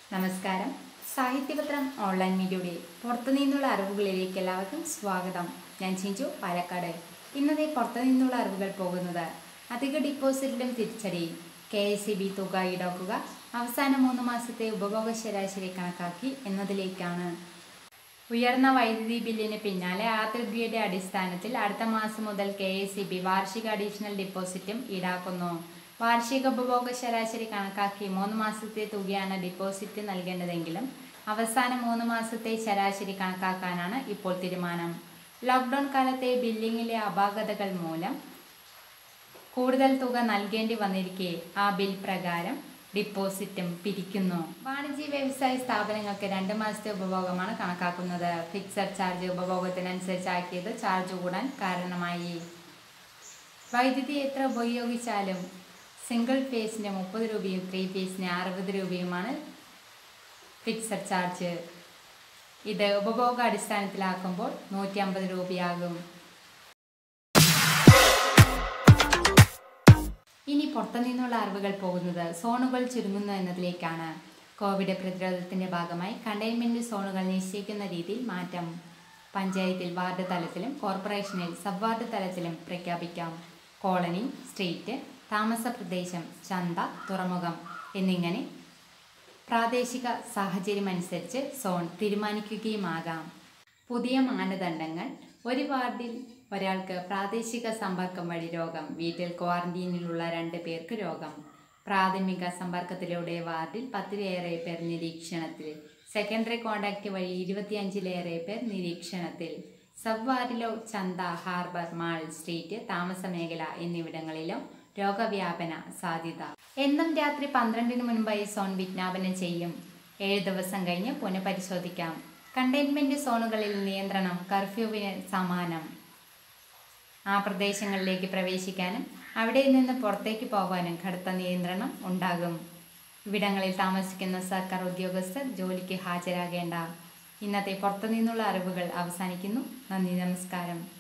നമസ്കാരം സാഹിത്യപത്രം ഓൺലൈൻ മീഡിയയുടെ പുറത്തുനിന്നുള്ള അറിവുകളിലേക്ക് എല്ലാവർക്കും സ്വാഗതം ഞാൻ ചിഞ്ചു പാലക്കാട് ഇന്നത്തെ പുറത്തുനിന്നുള്ള അറിവുകൾ പോകുന്നത് അധിക ഡിപ്പോസിറ്റിലും തിരിച്ചടി കെ എസ് സി ബി തുക ഈടാക്കുക അവസാന മൂന്ന് മാസത്തെ ഉപഭോഗ ശരാശരി കണക്കാക്കി എന്നതിലേക്കാണ് ഉയർന്ന വൈദ്യുതി ബില്ലിന് പിന്നാലെ ആതൃകയുടെ അടിസ്ഥാനത്തിൽ അടുത്ത മാസം മുതൽ കെ എസ് സി ബി വാർഷിക അഡീഷണൽ ഡിപ്പോസിറ്റും ഈടാക്കുന്നു വാർഷിക ഉപഭോഗ ശരാശരി കണക്കാക്കി മൂന്ന് മാസത്തെ തുകയാണ് ഡിപ്പോസിറ്റ് നൽകേണ്ടതെങ്കിലും അവസാന മൂന്ന് മാസത്തെ ശരാശരി കണക്കാക്കാനാണ് ഇപ്പോൾ തീരുമാനം ലോക്ക്ഡൗൺ കാലത്തെ ബില്ലിങ്ങിലെ അപാകതകൾ മൂലം കൂടുതൽ തുക നൽകേണ്ടി വന്നിരിക്കെ ആ ബിൽ പ്രകാരം ഡിപ്പോസിറ്റും പിരിക്കുന്നു വാണിജ്യ വ്യവസായ സ്ഥാപനങ്ങൾക്ക് രണ്ട് മാസത്തെ ഉപഭോഗമാണ് കണക്കാക്കുന്നത് ഫിക്സഡ് ചാർജ് ഉപഭോഗത്തിനനുസരിച്ചാക്കിയത് ചാർജ് കൂടാൻ കാരണമായി വൈദ്യുതി എത്ര ഉപയോഗിച്ചാലും സിംഗിൾ ഫേസിന് മുപ്പത് രൂപയും ത്രീ ഫേസിന് അറുപത് രൂപയുമാണ് ഫിക്സഡ് ചാർജ് ഇത് ഉപഭോഗ അടിസ്ഥാനത്തിലാക്കുമ്പോൾ നൂറ്റി അമ്പത് രൂപയാകും ഇനി പുറത്തുനിന്നുള്ള അറിവുകൾ പോകുന്നത് സോണുകൾ ചുരുങ്ങുന്നു എന്നതിലേക്കാണ് കോവിഡ് പ്രതിരോധത്തിന്റെ ഭാഗമായി കണ്ടെയ്ൻമെന്റ് സോണുകൾ നിശ്ചയിക്കുന്ന രീതിയിൽ മാറ്റം പഞ്ചായത്തിൽ വാർഡ് തലത്തിലും കോർപ്പറേഷനിൽ സബ് വാർഡ് തലത്തിലും പ്രഖ്യാപിക്കാം കോളനി സ്ട്രീറ്റ് താമസ പ്രദേശം ചന്ത തുറമുഖം എന്നിങ്ങനെ പ്രാദേശിക സാഹചര്യമനുസരിച്ച് സോൺ തീരുമാനിക്കുകയുമാകാം പുതിയ മാനദണ്ഡങ്ങൾ ഒരു വാർഡിൽ ഒരാൾക്ക് പ്രാദേശിക സമ്പർക്കം വഴി രോഗം വീട്ടിൽ ക്വാറന്റീനിലുള്ള രണ്ട് പേർക്ക് രോഗം പ്രാഥമിക സമ്പർക്കത്തിലൂടെ വാർഡിൽ പത്തിലേറെ പേർ നിരീക്ഷണത്തിൽ സെക്കൻഡറി കോണ്ടാക്ട് വഴി ഇരുപത്തിയഞ്ചിലേറെ പേർ നിരീക്ഷണത്തിൽ സബ് വാർഡിലോ ചന്ത ഹാർബർ മാൾ സ്ട്രീറ്റ് താമസ മേഖല എന്നിവിടങ്ങളിലോ രോഗവ്യാപന സാധ്യത എന്നും രാത്രി പന്ത്രണ്ടിന് മുൻപായി സോൺ വിജ്ഞാപനം ചെയ്യും ഏഴ് ദിവസം കഴിഞ്ഞ് പുനഃപരിശോധിക്കാം കണ്ടെയ്ൻമെന്റ് സോണുകളിൽ നിയന്ത്രണം കർഫ്യൂവിന് സമാനം ആ പ്രദേശങ്ങളിലേക്ക് പ്രവേശിക്കാനും അവിടെ നിന്ന് പുറത്തേക്ക് പോകാനും കടുത്ത നിയന്ത്രണം ഉണ്ടാകും ഇവിടങ്ങളിൽ താമസിക്കുന്ന സർക്കാർ ഉദ്യോഗസ്ഥർ ജോലിക്ക് ഹാജരാകേണ്ട ഇന്നത്തെ പുറത്തുനിന്നുള്ള അറിവുകൾ അവസാനിക്കുന്നു നന്ദി നമസ്കാരം